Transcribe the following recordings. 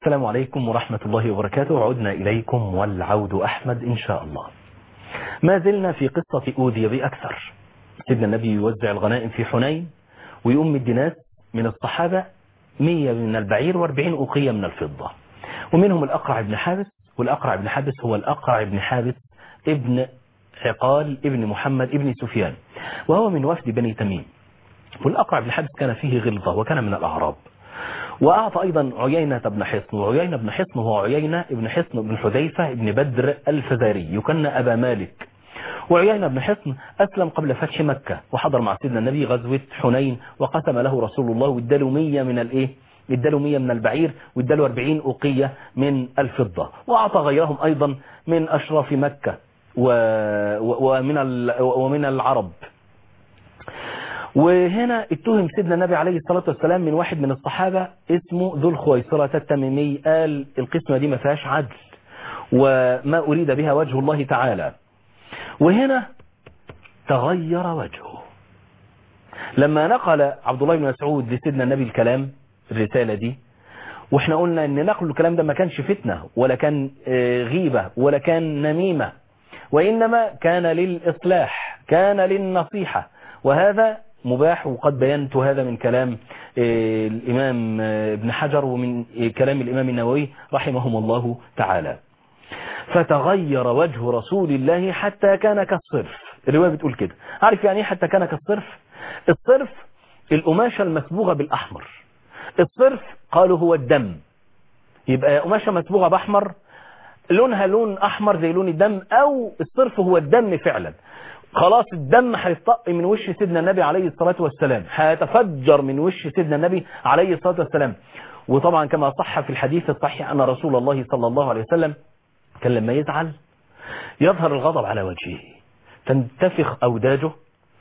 السلام عليكم ورحمة الله وبركاته عدنا إليكم والعود أحمد إن شاء الله ما زلنا في قصة أوذي بأكثر سيدنا النبي يوزع الغنائم في حنين ويقوم الدناس من الصحابة مية من البعير واربعين أوقية من الفضة ومنهم الأقرع بن حابس والأقرع بن حابس هو الأقرع بن حابس ابن عقال ابن محمد ابن سفيان وهو من وفد بني تميم والأقرع بن حابس كان فيه غلظة وكان من الأعراب وأعطى أيضا عيينة بن حصن وعيينة بن حصن هو عيينة بن حصن بن حذيفة بن بدر الفزاري يكن أبا مالك وعيينة بن حصن أسلم قبل فتح مكة وحضر مع سيدنا النبي غزوة حنين وقسم له رسول الله واداله مية من الإيه اداله 100 من البعير واداله 40 أوقية من الفضة وأعطى غيرهم أيضا من أشراف مكة و... ومن ال... ومن العرب وهنا اتهم سيدنا النبي عليه الصلاة والسلام من واحد من الصحابة اسمه ذو الخويصرة التميمي قال القسمة دي ما فيهاش عدل وما أريد بها وجه الله تعالى وهنا تغير وجهه لما نقل عبد الله بن مسعود لسيدنا النبي الكلام الرسالة دي واحنا قلنا ان نقل الكلام ده ما كانش فتنة ولا كان غيبة ولا كان نميمة وإنما كان للإصلاح كان للنصيحة وهذا مباح وقد بينت هذا من كلام الإمام ابن حجر ومن كلام الإمام النووي رحمهم الله تعالى فتغير وجه رسول الله حتى كان كالصرف الرواية بتقول كده عارف يعني حتى كان كالصرف الصرف القماشة المسبوغة بالأحمر الصرف قالوا هو الدم يبقى قماشة مسبوغة بأحمر لونها لون أحمر زي لون الدم أو الصرف هو الدم فعلا خلاص الدم هيطق من وش سيدنا النبي عليه الصلاة والسلام هيتفجر من وش سيدنا النبي عليه الصلاة والسلام وطبعا كما صح في الحديث الصحيح أن رسول الله صلى الله عليه وسلم كان لما يزعل يظهر الغضب على وجهه تنتفخ أوداجه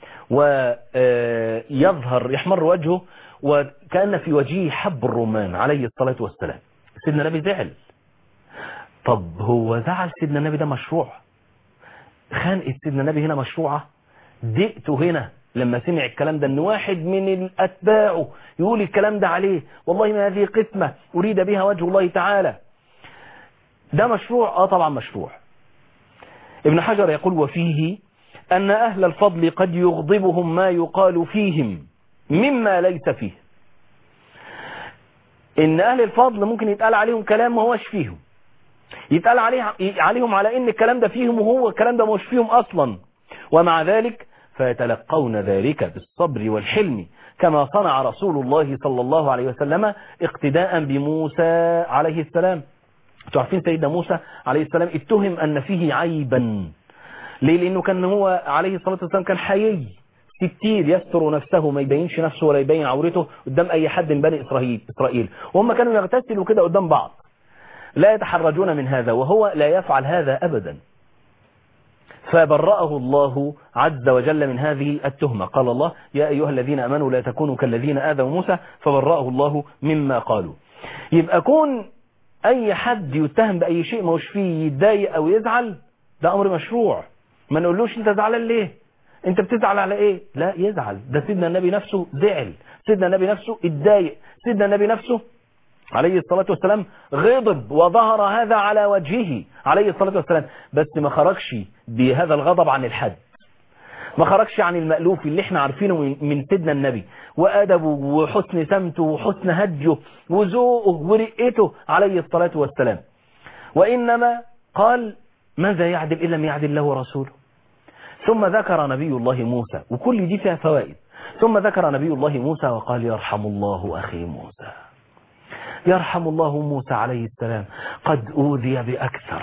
ويظهر يحمر وجهه وكأن في وجهه حب الرمان عليه الصلاة والسلام سيدنا النبي زعل طب هو زعل سيدنا النبي ده مشروع خانقة سيدنا النبي هنا مشروعة دقته هنا لما سمع الكلام ده ان واحد من اتباعه يقول الكلام ده عليه والله ما هذه قسمة اريد بها وجه الله تعالى ده مشروع اه طبعا مشروع ابن حجر يقول وفيه ان اهل الفضل قد يغضبهم ما يقال فيهم مما ليس فيه ان اهل الفضل ممكن يتقال عليهم كلام ما هوش فيهم يتقال عليه عليهم على ان الكلام ده فيهم وهو الكلام ده مش فيهم اصلا ومع ذلك فيتلقون ذلك بالصبر والحلم كما صنع رسول الله صلى الله عليه وسلم اقتداء بموسى عليه السلام تعرفين سيدنا موسى عليه السلام اتهم ان فيه عيبا ليه لانه كان هو عليه الصلاة والسلام كان حيي كتير يستر نفسه ما يبينش نفسه ولا يبين عورته قدام اي حد من بني اسرائيل اسرائيل وهم كانوا يغتسلوا كده قدام بعض لا يتحرجون من هذا وهو لا يفعل هذا أبدا فبرأه الله عز وجل من هذه التهمة قال الله يا أيها الذين أمنوا لا تكونوا كالذين آذوا موسى فبرأه الله مما قالوا يبقى كون أي حد يتهم بأي شيء ما هوش فيه يتضايق أو يزعل ده أمر مشروع ما نقولوش أنت زعلان ليه أنت بتزعل على إيه لا يزعل ده سيدنا النبي نفسه زعل سيدنا النبي نفسه اتضايق سيدنا النبي نفسه عليه الصلاة والسلام غضب وظهر هذا على وجهه عليه الصلاة والسلام بس ما خرجش بهذا الغضب عن الحد ما خرجش عن المألوف اللي احنا عارفينه من سيدنا النبي وأدبه وحسن سمته وحسن هديه وذوقه ورقته عليه الصلاة والسلام وإنما قال ماذا يعدل إن لم يعدل له رسوله ثم ذكر نبي الله موسى وكل دي فيها فوائد ثم ذكر نبي الله موسى وقال يرحم الله أخي موسى يرحم الله موسى عليه السلام قد أوذي بأكثر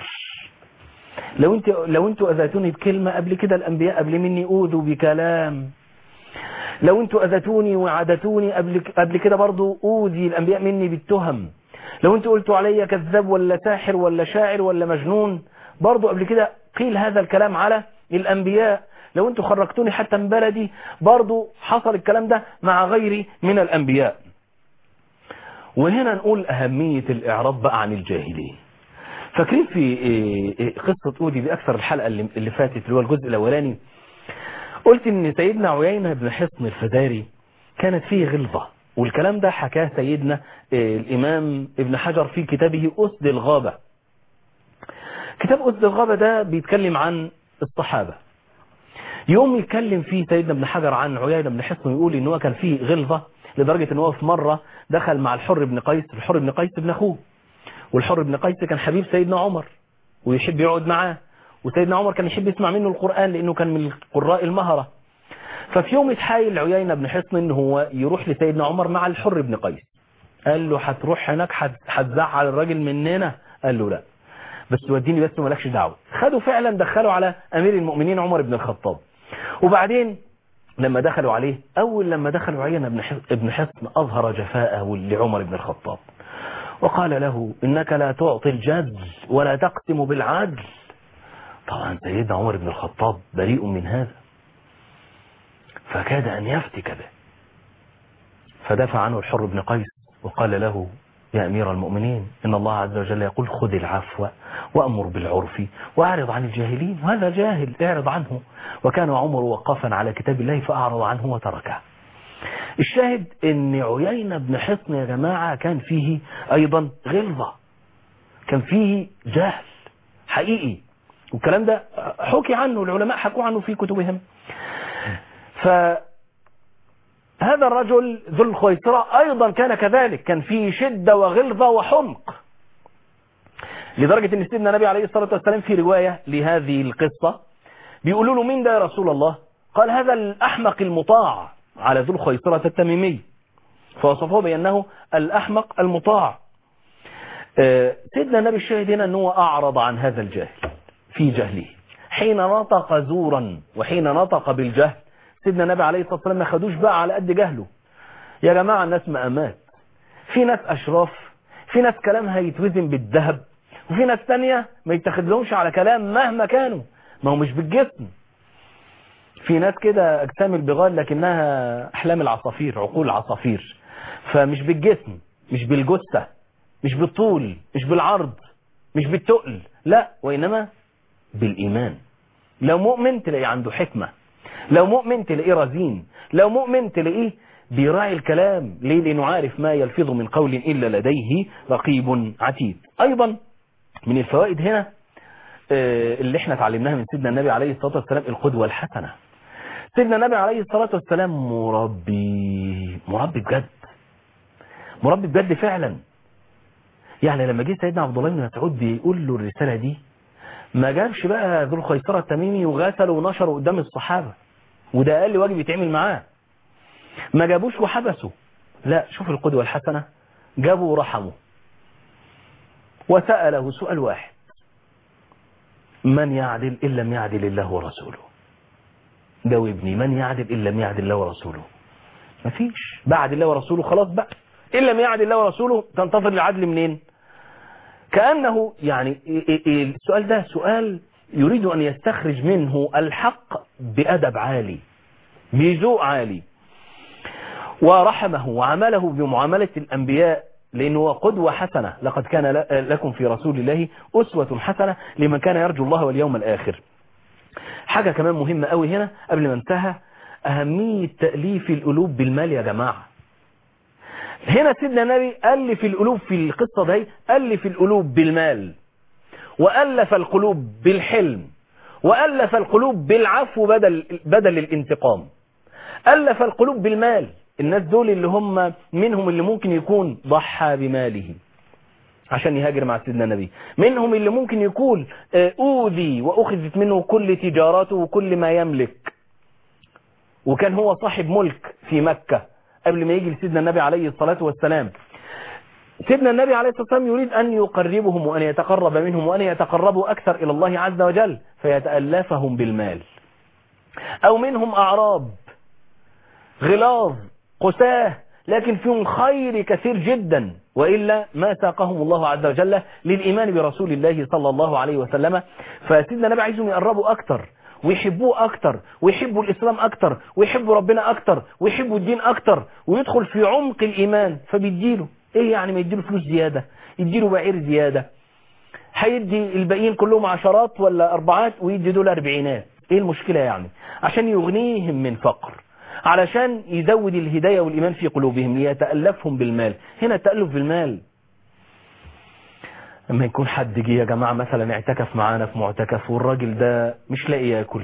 لو انت لو انتوا اذيتوني بكلمة قبل كده الانبياء قبل مني اوذوا بكلام لو انتوا اذيتوني وعدتوني قبل قبل كده برضو اوذي الانبياء مني بالتهم لو انتوا قلتوا عليا كذاب ولا ساحر ولا شاعر ولا مجنون برضو قبل كده قيل هذا الكلام على الانبياء لو انتوا خرجتوني حتى من بلدي برضو حصل الكلام ده مع غيري من الانبياء وهنا نقول أهمية الإعراب بقى عن الجاهلين فاكرين في قصة أودي بأكثر الحلقة اللي فاتت اللي هو الجزء الأولاني قلت إن سيدنا عيينة بن حصن الفداري كانت فيه غلظة والكلام ده حكاه سيدنا الإمام ابن حجر في كتابه أسد الغابة كتاب أسد الغابة ده بيتكلم عن الصحابة يوم يتكلم فيه سيدنا ابن حجر عن عيينة بن حصن ويقول ان هو كان فيه غلظة لدرجة ان هو في مرة دخل مع الحر بن قيس الحر بن قيس ابن اخوه والحر بن قيس كان حبيب سيدنا عمر ويحب يقعد معاه وسيدنا عمر كان يحب يسمع منه القرآن لانه كان من القراء المهرة ففي يوم اتحايل عيينة بن حصن ان هو يروح لسيدنا عمر مع الحر بن قيس قال له هتروح هناك هتزعل الراجل مننا قال له لا بس وديني بس مالكش دعوه خدوا فعلا دخلوا على امير المؤمنين عمر بن الخطاب وبعدين لما دخلوا عليه اول لما دخلوا عينة ابن حصن اظهر جفاءه لعمر بن الخطاب وقال له انك لا تعطي الجد ولا تقسم بالعدل طبعا سيدنا عمر بن الخطاب بريء من هذا فكاد ان يفتك به فدافع عنه الحر بن قيس وقال له يا أمير المؤمنين إن الله عز وجل يقول خذ العفو وأمر بالعرف وأعرض عن الجاهلين وهذا جاهل اعرض عنه وكان عمر وقفا على كتاب الله فأعرض عنه وتركه الشاهد ان عيينة بن حصن يا جماعة كان فيه أيضا غلظة كان فيه جهل حقيقي والكلام ده حكي عنه العلماء حكوا عنه في كتبهم ف هذا الرجل ذو الخيسرة أيضا كان كذلك كان فيه شدة وغلظة وحمق لدرجة أن سيدنا النبي عليه الصلاة والسلام في رواية لهذه القصة بيقولوا له مين ده يا رسول الله قال هذا الأحمق المطاع على ذو الخيسرة التميمي فوصفه بأنه الأحمق المطاع سيدنا النبي الشاهد هنا أنه أعرض عن هذا الجاهل في جهله حين نطق زورا وحين نطق بالجهل سيدنا النبي عليه الصلاة والسلام ما خدوش بقى على قد جهله يا جماعة الناس مقامات في ناس أشراف في ناس كلامها يتوزن بالذهب وفي ناس تانية ما يتخذ لهمش على كلام مهما كانوا ما هو مش بالجسم في ناس كده أجسام البغال لكنها أحلام العصافير عقول العصافير فمش بالجسم مش بالجثة مش بالطول مش بالعرض مش بالتقل لا وإنما بالإيمان لو مؤمن تلاقي عنده حكمة لو مؤمن تلاقيه رزين لو مؤمن تلاقيه بيراعي الكلام ليه لانه عارف ما يلفظ من قول الا لديه رقيب عتيد ايضا من الفوائد هنا اللي احنا اتعلمناها من سيدنا النبي عليه الصلاة والسلام القدوة الحسنة سيدنا النبي عليه الصلاة والسلام مربي مربي بجد مربي بجد فعلا يعني لما جه سيدنا عبد الله بن مسعود بيقول له الرسالة دي ما جابش بقى ذو الخيسرة التميمي وغسله ونشره قدام الصحابة وده اقل واجب يتعمل معاه ما جابوش وحبسوا لا شوف القدوة الحسنة جابوا ورحموا وسأله سؤال واحد من يعدل إن لم يعدل الله ورسوله جاوبني من يعدل إن لم يعدل الله ورسوله مفيش بعد الله ورسوله خلاص بقى إن لم يعدل الله ورسوله تنتظر العدل منين كأنه يعني السؤال ده سؤال يريد أن يستخرج منه الحق بأدب عالي بذوق عالي ورحمه وعمله بمعاملة الأنبياء لأنه هو قدوة حسنة لقد كان لكم في رسول الله أسوة حسنة لمن كان يرجو الله واليوم الآخر حاجة كمان مهمة قوي هنا قبل ما انتهى أهمية تأليف القلوب بالمال يا جماعة هنا سيدنا النبي ألف القلوب في القصة دي ألف القلوب بالمال وألف القلوب بالحلم وألف القلوب بالعفو بدل, بدل الانتقام ألف القلوب بالمال الناس دول اللي هم منهم اللي ممكن يكون ضحى بماله عشان يهاجر مع سيدنا النبي منهم اللي ممكن يكون أوذي وأخذت منه كل تجاراته وكل ما يملك وكان هو صاحب ملك في مكة قبل ما يجي لسيدنا النبي عليه الصلاة والسلام سيدنا النبي عليه الصلاة والسلام يريد أن يقربهم وأن يتقرب منهم وأن يتقربوا أكثر إلى الله عز وجل فيتألفهم بالمال أو منهم أعراب غلاظ قساه لكن فيهم خير كثير جدا وإلا ما ساقهم الله عز وجل للإيمان برسول الله صلى الله عليه وسلم فسيدنا النبي عايزهم يقربوا أكثر ويحبوه أكتر ويحبوا الإسلام أكتر ويحبوا ربنا أكتر ويحبوا الدين أكتر ويدخل في عمق الإيمان فبيديله إيه يعني ما يديله فلوس زيادة يديله بعير زيادة هيدي الباقيين كلهم عشرات ولا أربعات ويدي دول أربعينات إيه المشكلة يعني عشان يغنيهم من فقر علشان يزود الهداية والإيمان في قلوبهم ليتألفهم بالمال هنا التألف بالمال لما يكون حد جه يا جماعة مثلا اعتكف معانا في معتكف والراجل ده مش لاقي ياكل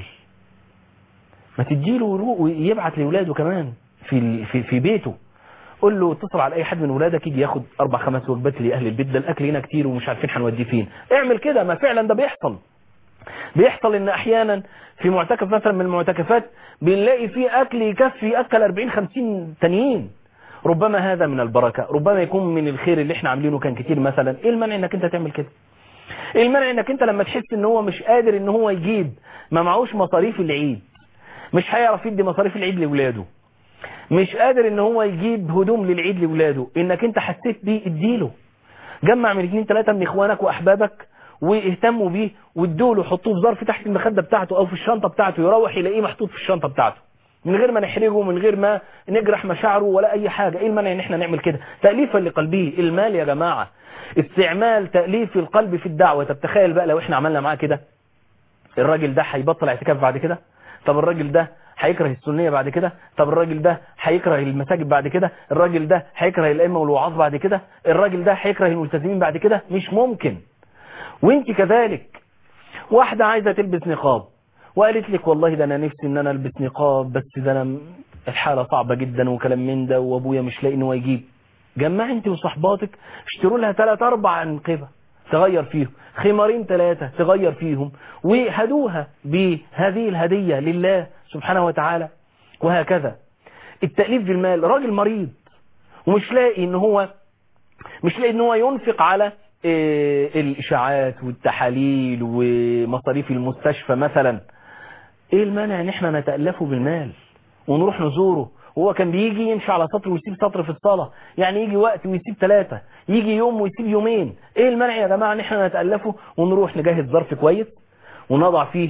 ما تديله ويبعت لولاده كمان في في في بيته قول له اتصل على اي حد من ولادك يجي ياخد اربع خمس وجبات لاهل البيت ده الاكل هنا كتير ومش عارفين هنوديه فين اعمل كده ما فعلا ده بيحصل بيحصل ان احيانا في معتكف مثلا من المعتكفات بنلاقي فيه اكل يكفي اكل 40 50 تانيين ربما هذا من البركة ربما يكون من الخير اللي احنا عاملينه كان كتير مثلا ايه المانع انك انت تعمل كده ايه المانع انك انت لما تحس ان هو مش قادر ان هو يجيب ما معهوش مصاريف العيد مش هيعرف يدي مصاريف العيد لاولاده مش قادر ان هو يجيب هدوم للعيد لاولاده انك انت حسيت بيه اديله جمع من اثنين ثلاثة من اخوانك واحبابك واهتموا بيه وادوله حطوه في ظرف تحت المخدة بتاعته او في الشنطة بتاعته يروح يلاقيه محطوط في الشنطة بتاعته من غير ما نحرجه من غير ما نجرح مشاعره ولا اي حاجة ايه المانع ان احنا نعمل كده تأليفا لقلبه المال يا جماعة استعمال تأليف القلب في الدعوة طب تخيل بقى لو احنا عملنا معاه كده الراجل ده هيبطل اعتكاف بعد كده طب الراجل ده هيكره السنية بعد كده طب الراجل ده هيكره المساجد بعد كده الراجل ده هيكره الأئمة والوعاظ بعد كده الراجل ده هيكره الملتزمين بعد كده مش ممكن وانت كذلك واحدة عايزة تلبس نقاب وقالت لك والله ده انا نفسي ان انا البس نقاب بس ده انا الحالة صعبة جدا وكلام من ده وابويا مش لاقي ان هو يجيب جمع انت وصحباتك اشتروا لها ثلاث اربع انقبة تغير فيهم خمارين ثلاثة تغير فيهم وهدوها بهذه الهدية لله سبحانه وتعالى وهكذا التأليف بالمال راجل مريض ومش لاقي ان هو مش لاقي ان هو ينفق على إيه الاشاعات والتحاليل ومصاريف المستشفى مثلا ايه المانع ان احنا نتألفه بالمال ونروح نزوره وهو كان بيجي يمشي على سطر ويسيب سطر في الصلاة يعني يجي وقت ويسيب ثلاثة يجي يوم ويسيب يومين ايه المانع يا جماعة ان احنا نتألفه ونروح نجهز ظرف كويس ونضع فيه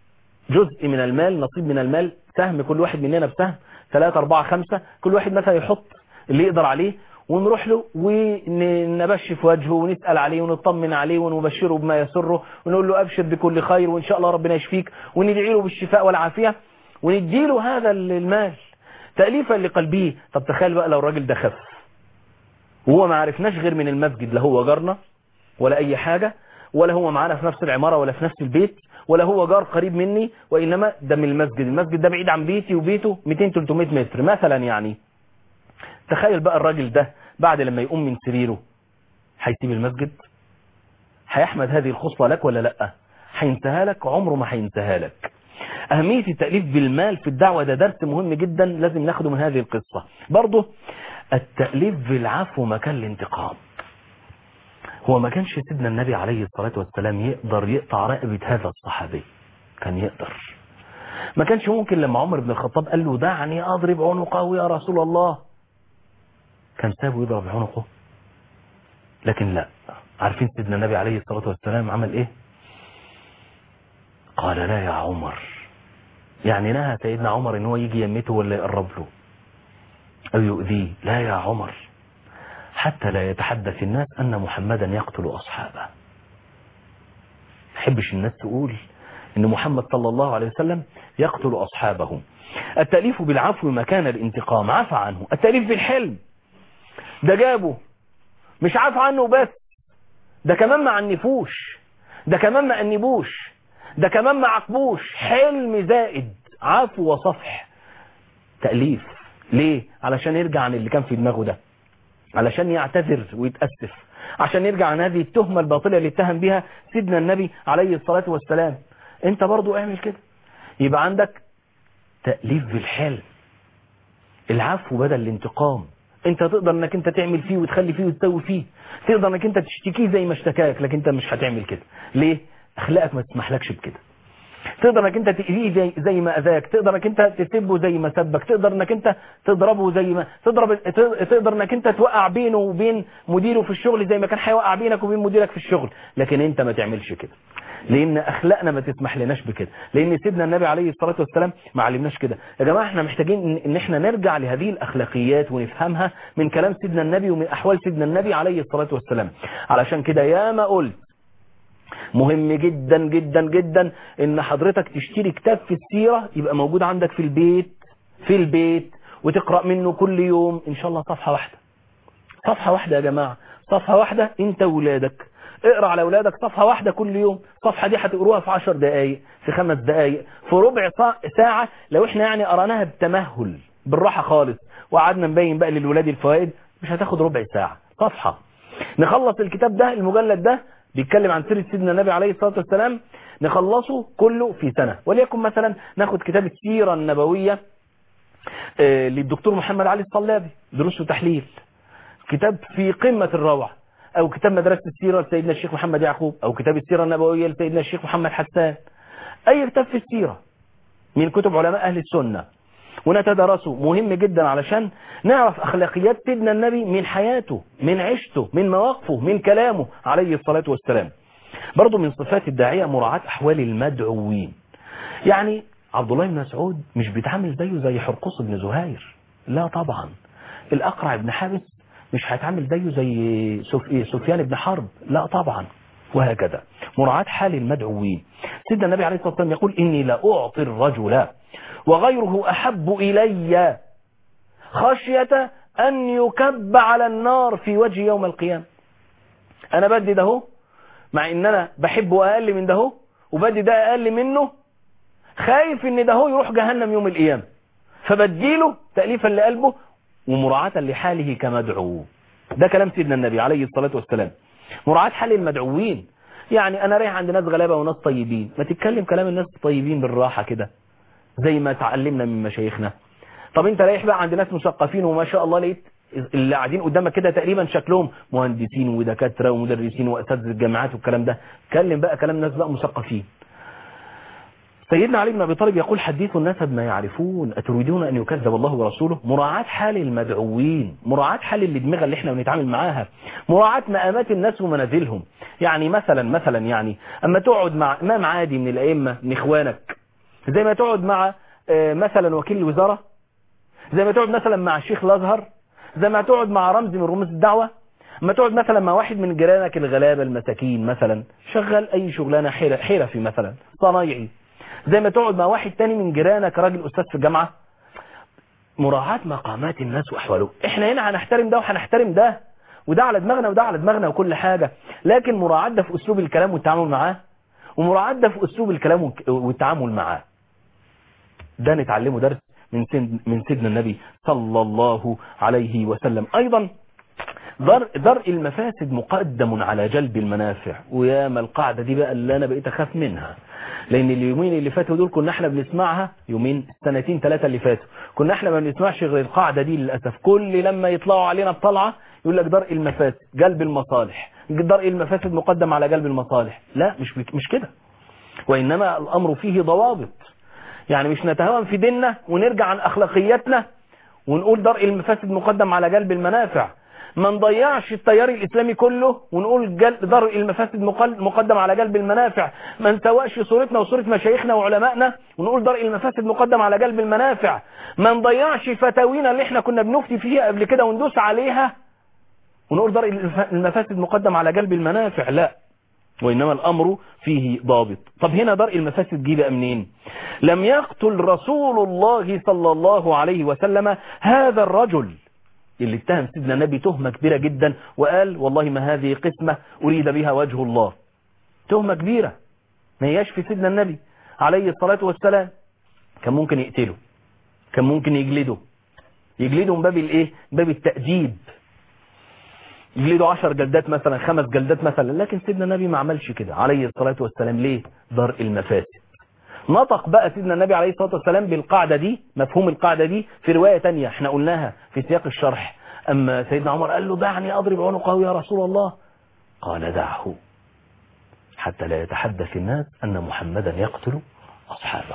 جزء من المال نصيب من المال سهم كل واحد مننا بسهم ثلاثة أربعة خمسة كل واحد مثلا يحط اللي يقدر عليه ونروح له ونبشف وجهه ونسأل عليه ونطمن عليه ونبشره بما يسره ونقول له أبشر بكل خير وإن شاء الله ربنا يشفيك وندعي له بالشفاء والعافية ونديله هذا المال تأليفا لقلبه طب تخيل بقى لو الراجل ده خف وهو ما عرفناش غير من المسجد لا هو جارنا ولا أي حاجة ولا هو معانا في نفس العمارة ولا في نفس البيت ولا هو جار قريب مني وإنما ده من المسجد المسجد ده بعيد عن بيتي وبيته 200-300 متر مثلا يعني تخيل بقى الراجل ده بعد لما يقوم من سريره هيسيب المسجد هيحمد هذه الخصلة لك ولا لا هينساها لك عمره ما هينساها لك أهمية التأليف بالمال في الدعوة ده درس مهم جدا لازم ناخده من هذه القصة برضه التأليف بالعفو مكان الانتقام هو ما كانش سيدنا النبي عليه الصلاة والسلام يقدر يقطع رقبة هذا الصحابي كان يقدر ما كانش ممكن لما عمر بن الخطاب قال له دعني أضرب عنقه يا رسول الله كان سابه يضرب عنقه لكن لا عارفين سيدنا النبي عليه الصلاة والسلام عمل ايه قال لا يا عمر يعني نهى سيدنا عمر ان هو يجي يمته ولا يقرب له او يؤذيه لا يا عمر حتى لا يتحدث الناس ان محمدا يقتل اصحابه حبش الناس تقول ان محمد صلى الله عليه وسلم يقتل اصحابه التأليف بالعفو مكان الانتقام عفى عنه التأليف بالحلم ده جابه مش عفى عنه بس ده كمان ما عنفوش ده كمان ما أنبوش ده كمان ما عاقبوش حلم زائد عفو وصفح تأليف ليه علشان يرجع عن اللي كان في دماغه ده علشان يعتذر ويتأسف عشان يرجع عن هذه التهمة الباطلة اللي اتهم بها سيدنا النبي عليه الصلاة والسلام انت برضو اعمل كده يبقى عندك تأليف بالحلم العفو بدل الانتقام انت تقدر انك انت تعمل فيه وتخلي فيه وتسوي فيه تقدر انك انت تشتكيه زي ما اشتكاك لكن انت مش هتعمل كده ليه اخلاقك ما تسمحلكش بكده تقدر انك انت تأذيه زي, زي ما اذاك تقدر انك انت تسبه زي ما سبك تقدر انك انت تضربه زي ما تضرب تقدر انك انت توقع بينه وبين مديره في الشغل زي ما كان هيوقع بينك وبين مديرك في الشغل لكن انت ما تعملش كده لان اخلاقنا ما تسمح لناش بكده لان سيدنا النبي عليه الصلاة والسلام ما علمناش كده يا جماعة احنا محتاجين ان احنا نرجع لهذه الاخلاقيات ونفهمها من كلام سيدنا النبي ومن احوال سيدنا النبي عليه الصلاة والسلام علشان كده يا ما قلت مهم جدا جدا جدا ان حضرتك تشتري كتاب في السيرة يبقى موجود عندك في البيت في البيت وتقرأ منه كل يوم إن شاء الله صفحة واحدة صفحة واحدة يا جماعة صفحة واحدة انت وولادك اقرأ على اولادك صفحة واحدة كل يوم صفحة دي هتقروها في عشر دقايق في خمس دقايق في ربع ساعة لو احنا يعني قرأناها بتمهل بالراحة خالص وقعدنا نبين بقى للولاد الفوائد مش هتاخد ربع ساعة صفحة نخلص الكتاب ده المجلد ده بيتكلم عن سيرة سيدنا النبي عليه الصلاة والسلام نخلصه كله في سنة وليكن مثلا ناخد كتاب السيرة النبوية للدكتور محمد علي الصلابي دروس وتحليل كتاب في قمة الروعة او كتاب مدرسة السيرة لسيدنا الشيخ محمد يعقوب او كتاب السيرة النبوية لسيدنا الشيخ محمد حسان اي كتاب في السيرة من كتب علماء اهل السنة ونتدرسه مهم جدا علشان نعرف اخلاقيات سيدنا النبي من حياته من عيشته من مواقفه من كلامه عليه الصلاة والسلام برضو من صفات الداعية مراعاة احوال المدعوين يعني عبد الله بن مسعود مش بيتعامل زيه زي حرقص بن زهير لا طبعا الاقرع بن حابس مش هيتعامل زيه زي سفيان بن حرب لا طبعا وهكذا مراعاة حال المدعوين سيدنا النبي عليه الصلاة والسلام يقول إني لا أعطي الرجل وغيره أحب إلي خشية أن يكب على النار في وجه يوم القيامة أنا بدي ده مع إن أنا بحبه أقل من ده وبدي ده أقل منه خايف إن ده يروح جهنم يوم القيامة فبديله تأليفا لقلبه ومراعاة لحاله كمدعو ده كلام سيدنا النبي عليه الصلاة والسلام مراعاة حال المدعوين يعني أنا رايح عند ناس غلابة وناس طيبين ما تتكلم كلام الناس الطيبين بالراحة كده زي ما تعلمنا من مشايخنا طب انت رايح بقى عند ناس مثقفين وما شاء الله لقيت اللي قاعدين قدامك كده تقريبا شكلهم مهندسين ودكاترة ومدرسين وأساتذة الجامعات والكلام ده كلم بقى كلام ناس بقى مثقفين سيدنا علي بن أبي طالب يقول حديثوا الناس بما يعرفون أتريدون أن يكذب الله ورسوله مراعاة حال المدعوين مراعاة حال الدماغ اللي احنا بنتعامل معاها مراعاة مقامات الناس ومنازلهم يعني مثلا مثلا يعني أما تقعد مع إمام عادي من الأئمة من إخوانك زي ما تقعد مع مثلا وكيل الوزارة زي ما تقعد مثلا مع الشيخ الازهر زي ما تقعد مع رمز من رموز الدعوة ما تقعد مثلا مع واحد من جيرانك الغلابة المساكين مثلا شغال أي شغلانة حرفي مثلا صنايعي زي ما تقعد مع واحد تاني من جيرانك راجل أستاذ في الجامعة مراعاة مقامات الناس وأحواله احنا هنا هنحترم ده وهنحترم ده وده على دماغنا وده على دماغنا وكل حاجة لكن مراعاة ده في أسلوب الكلام والتعامل معاه ومراعاة ده في أسلوب الكلام والتعامل معاه ده نتعلمه درس من من سيدنا النبي صلى الله عليه وسلم أيضا درء المفاسد مقدم على جلب المنافع ويا ما القاعدة دي بقى اللي أنا بقيت أخاف منها لأن اليومين اللي فاتوا دول كنا احنا بنسمعها يومين سنتين ثلاثة اللي فاتوا كنا احنا ما بنسمعش غير القاعدة دي للأسف كل لما يطلعوا علينا بطلعة يقول لك درء المفاسد جلب المصالح درء المفاسد مقدم على جلب المصالح لا مش مش كده وإنما الأمر فيه ضوابط يعني مش نتهاون في ديننا ونرجع عن أخلاقياتنا ونقول درء المفاسد مقدم على جلب المنافع ما نضيعش التيار الإسلامي كله ونقول درء المفاسد مقدم على جلب المنافع ما نسوقش صورتنا وصورة مشايخنا وعلمائنا ونقول درء المفاسد مقدم على جلب المنافع ما نضيعش فتاوينا اللي احنا كنا بنفتي فيها قبل كده وندوس عليها ونقول درء المفاسد مقدم على جلب المنافع لا وإنما الأمر فيه ضابط طب هنا درء المفاسد جه بقى منين لم يقتل رسول الله صلى الله عليه وسلم هذا الرجل اللي اتهم سيدنا النبي تهمة كبيرة جدا وقال والله ما هذه قسمة أريد بها وجه الله تهمة كبيرة ما هياش في سيدنا النبي عليه الصلاة والسلام كان ممكن يقتله كان ممكن يجلده يجلده من باب الايه باب التأديب يجلده عشر جلدات مثلا خمس جلدات مثلا لكن سيدنا النبي ما عملش كده عليه الصلاة والسلام ليه درء المفاسد نطق بقى سيدنا النبي عليه الصلاة والسلام بالقاعدة دي مفهوم القاعدة دي في رواية تانية احنا قلناها في سياق الشرح أما سيدنا عمر قال له دعني أضرب عنقه يا رسول الله قال دعه حتى لا يتحدث الناس أن محمدا يقتل أصحابه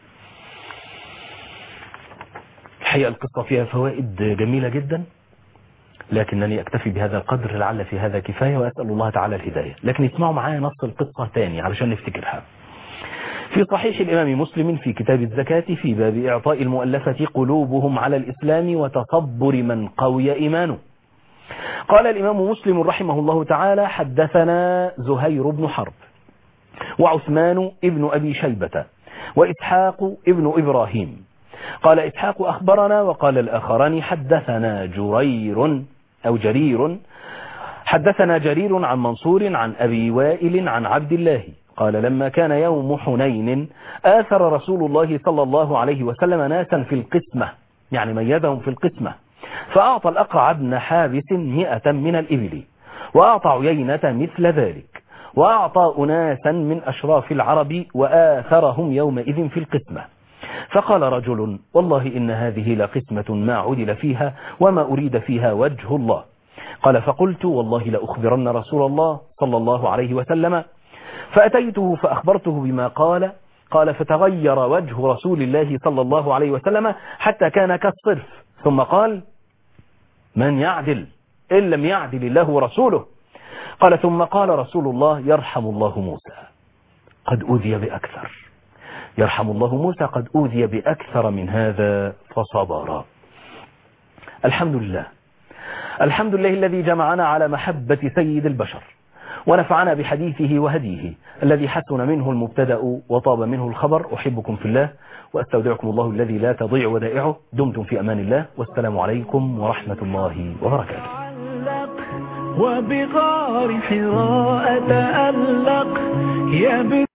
الحقيقة القصة فيها فوائد جميلة جدا لكنني أكتفي بهذا القدر لعل في هذا كفاية وأسأل الله تعالى الهداية لكن اسمعوا معايا نص القصة تاني علشان نفتكرها في صحيح الإمام مسلم في كتاب الزكاة في باب إعطاء المؤلفة قلوبهم على الإسلام وتصبر من قوي إيمانه قال الإمام مسلم رحمه الله تعالى حدثنا زهير بن حرب وعثمان ابن أبي شيبة وإسحاق ابن إبراهيم قال إسحاق أخبرنا وقال الآخران حدثنا جرير أو جرير حدثنا جرير عن منصور عن أبي وائل عن عبد الله قال لما كان يوم حنين آثر رسول الله صلى الله عليه وسلم ناسا في القسمة يعني ميزهم في القسمة فأعطى الأقرع بن حابس مئة من الإبل وأعطى عيينة مثل ذلك وأعطى أناسا من أشراف العرب وآثرهم يومئذ في القسمة فقال رجل والله إن هذه لقسمة ما عدل فيها وما أريد فيها وجه الله قال فقلت والله لأخبرن رسول الله صلى الله عليه وسلم فأتيته فأخبرته بما قال قال فتغير وجه رسول الله صلى الله عليه وسلم حتى كان كالصرف ثم قال من يعدل إن لم يعدل الله ورسوله قال ثم قال رسول الله يرحم الله موسى قد أوذي بأكثر يرحم الله موسى قد أوذي بأكثر من هذا فصبر الحمد لله الحمد لله الذي جمعنا على محبة سيد البشر ونفعنا بحديثه وهديه الذي حسن منه المبتدأ وطاب منه الخبر أحبكم في الله وأستودعكم الله الذي لا تضيع ودائعه دمتم في أمان الله والسلام عليكم ورحمة الله وبركاته وبغار حراء تألق يا